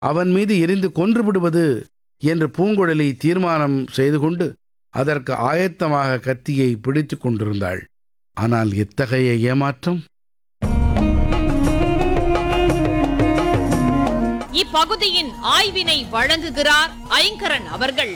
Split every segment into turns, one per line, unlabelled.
அவன் மீது எரிந்து கொன்று விடுவது என்று பூங்குழலி தீர்மானம் செய்து கொண்டு அதற்கு ஆயத்தமாக கத்தியை பிடித்துக் கொண்டிருந்தாள் ஆனால் எத்தகைய ஏமாற்றம்
இப்பகுதியின் ஆய்வினை வழங்குகிறார் ஐங்கரன் அவர்கள்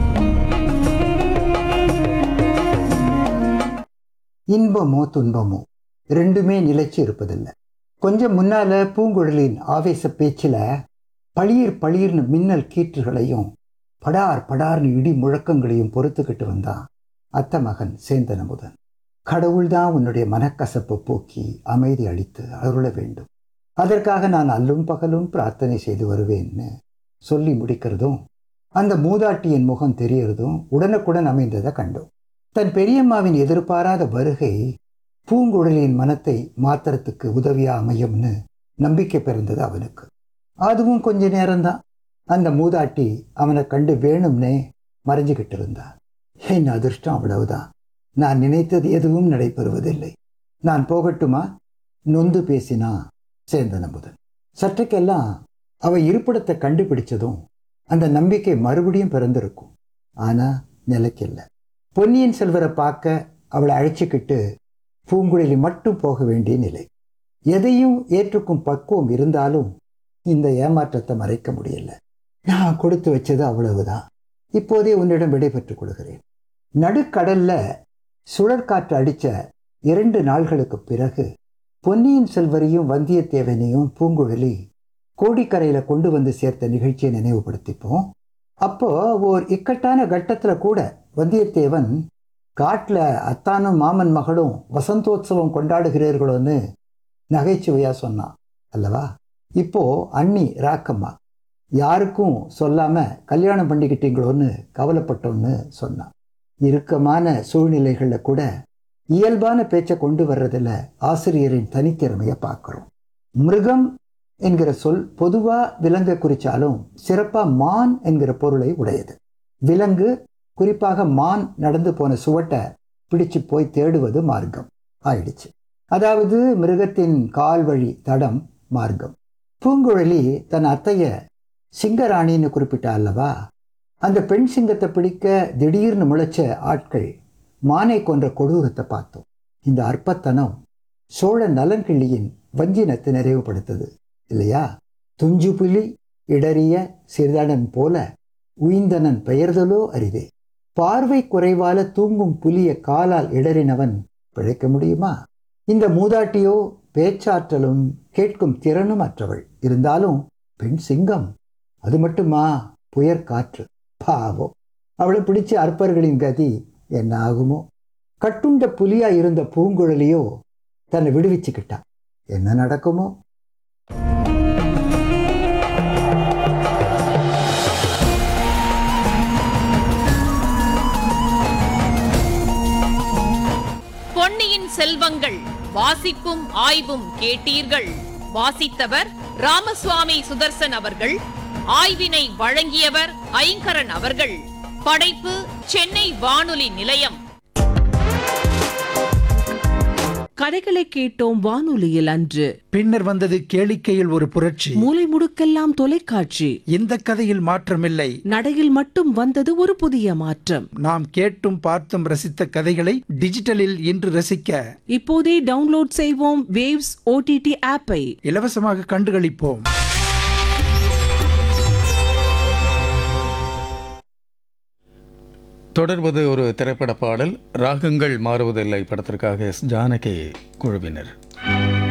இன்பமோ துன்பமோ ரெண்டுமே நிலைச்சு இருப்பதில்லை கொஞ்சம் முன்னால பூங்குழலின் ஆவேச பேச்சில் பளிர் பளிர்னு மின்னல் கீற்றுகளையும் படார் படார்னு இடி முழக்கங்களையும் பொறுத்துக்கிட்டு வந்தான் அத்த மகன் சேந்தனமுதன் கடவுள்தான் உன்னுடைய மனக்கசப்பை போக்கி அமைதி அளித்து அருள வேண்டும் அதற்காக நான் அல்லும் பகலும் பிரார்த்தனை செய்து வருவேன்னு சொல்லி முடிக்கிறதும் அந்த மூதாட்டியின் முகம் தெரியறதும் உடனுக்குடன் அமைந்ததை கண்டோம் தன் பெரியம்மாவின் எதிர்பாராத வருகை பூங்குழலியின் மனத்தை மாத்திரத்துக்கு உதவியா அமையும்னு நம்பிக்கை பிறந்தது அவனுக்கு அதுவும் கொஞ்ச நேரம்தான் அந்த மூதாட்டி அவனை கண்டு வேணும்னே மறைஞ்சுக்கிட்டு இருந்தா என் அதிர்ஷ்டம் அவ்வளவுதான் நான் நினைத்தது எதுவும் நடைபெறுவதில்லை நான் போகட்டுமா நொந்து பேசினா சேந்தனமுதன் சற்றுக்கெல்லாம் அவ இருப்பிடத்தை கண்டுபிடிச்சதும் அந்த நம்பிக்கை மறுபடியும் பிறந்திருக்கும் ஆனா நிலைக்கில்ல பொன்னியின் செல்வரை பார்க்க அவளை அழைச்சிக்கிட்டு பூங்குழலி மட்டும் போக வேண்டிய நிலை எதையும் ஏற்றுக்கும் பக்குவம் இருந்தாலும் இந்த ஏமாற்றத்தை மறைக்க முடியல நான் கொடுத்து வச்சது அவ்வளவுதான் இப்போதே உன்னிடம் விடைபெற்றுக் கொள்கிறேன் நடுக்கடல்ல சுழற்காற்று அடிச்ச இரண்டு நாள்களுக்கு பிறகு பொன்னியின் செல்வரையும் வந்தியத்தேவனையும் பூங்குழலி கோடிக்கரையில கொண்டு வந்து சேர்த்த நிகழ்ச்சியை நினைவுபடுத்திப்போம் அப்போ ஓர் இக்கட்டான கட்டத்துல கூட வந்தியத்தேவன் காட்டுல அத்தானும் மாமன் மகளும் வசந்தோத்சவம் கொண்டாடுகிறீர்களோன்னு நகைச்சுவையா சொன்னான் அல்லவா இப்போ அண்ணி ராக்கம்மா யாருக்கும் சொல்லாம கல்யாணம் பண்ணிக்கிட்டீங்களோன்னு கவலைப்பட்டோன்னு சொன்னான் இறுக்கமான சூழ்நிலைகள்ல கூட இயல்பான பேச்சை கொண்டு வர்றதுல ஆசிரியரின் தனித்திறமையை பார்க்கிறோம் மிருகம் என்கிற சொல் பொதுவா விலங்கை குறிச்சாலும் சிறப்பா மான் என்கிற பொருளை உடையது விலங்கு குறிப்பாக மான் நடந்து போன சுவட்டை பிடிச்சு போய் தேடுவது மார்க்கம் ஆயிடுச்சு அதாவது மிருகத்தின் கால் வழி தடம் மார்க்கம் பூங்குழலி தன் அத்தைய சிங்கராணின்னு குறிப்பிட்டா அல்லவா அந்த பெண் சிங்கத்தை பிடிக்க திடீர்னு முளைச்ச ஆட்கள் மானை கொன்ற கொடூரத்தை பார்த்தோம் இந்த அற்பத்தனம் சோழ நலன்கிள்ளியின் வஞ்சினத்தை நிறைவுபடுத்தது இல்லையா துஞ்சு புலி இடறிய சிறுதனன் போல உயிந்தனன் பெயர்தலோ அரிதே பார்வை குறைவால தூங்கும் புலிய காலால் இடறினவன் பிழைக்க முடியுமா இந்த மூதாட்டியோ பேச்சாற்றலும் கேட்கும் திறனும் அற்றவள் இருந்தாலும் பெண் சிங்கம் அது மட்டுமா புயற் காற்று பாவம் அவளை பிடிச்ச அற்பர்களின் கதி என்ன ஆகுமோ கட்டுண்ட புலியா இருந்த பூங்குழலியோ தன்னை விடுவிச்சுக்கிட்டா என்ன நடக்குமோ
பொன்னியின் செல்வங்கள் வாசிப்பும் ஆய்வும் கேட்டீர்கள் வாசித்தவர் ராமசுவாமி சுதர்சன் அவர்கள் ஆய்வினை வழங்கியவர் ஐங்கரன் அவர்கள் படைப்பு சென்னை வானொலி நிலையம்
கதைகளை கேட்டோம் வானொலியில் அன்று
பின்னர் வந்தது கேளிக்கையில் ஒரு புரட்சி
மூலை முடுக்கெல்லாம் தொலைக்காட்சி
இந்த கதையில் மாற்றமில்லை
நடையில் மட்டும் வந்தது ஒரு புதிய மாற்றம்
நாம் கேட்டும் பார்த்தும் ரசித்த கதைகளை டிஜிட்டலில் இன்று ரசிக்க
இப்போதே டவுன்லோட் செய்வோம் வேவ்ஸ் ஓடிடி ஆப்பை
இலவசமாக கண்டுகளிப்போம்
தொடர்வது ஒரு திரைப்பட பாடல் ராகங்கள் மாறுவதில்லை படத்திற்காக எஸ் ஜானகி குழுவினர்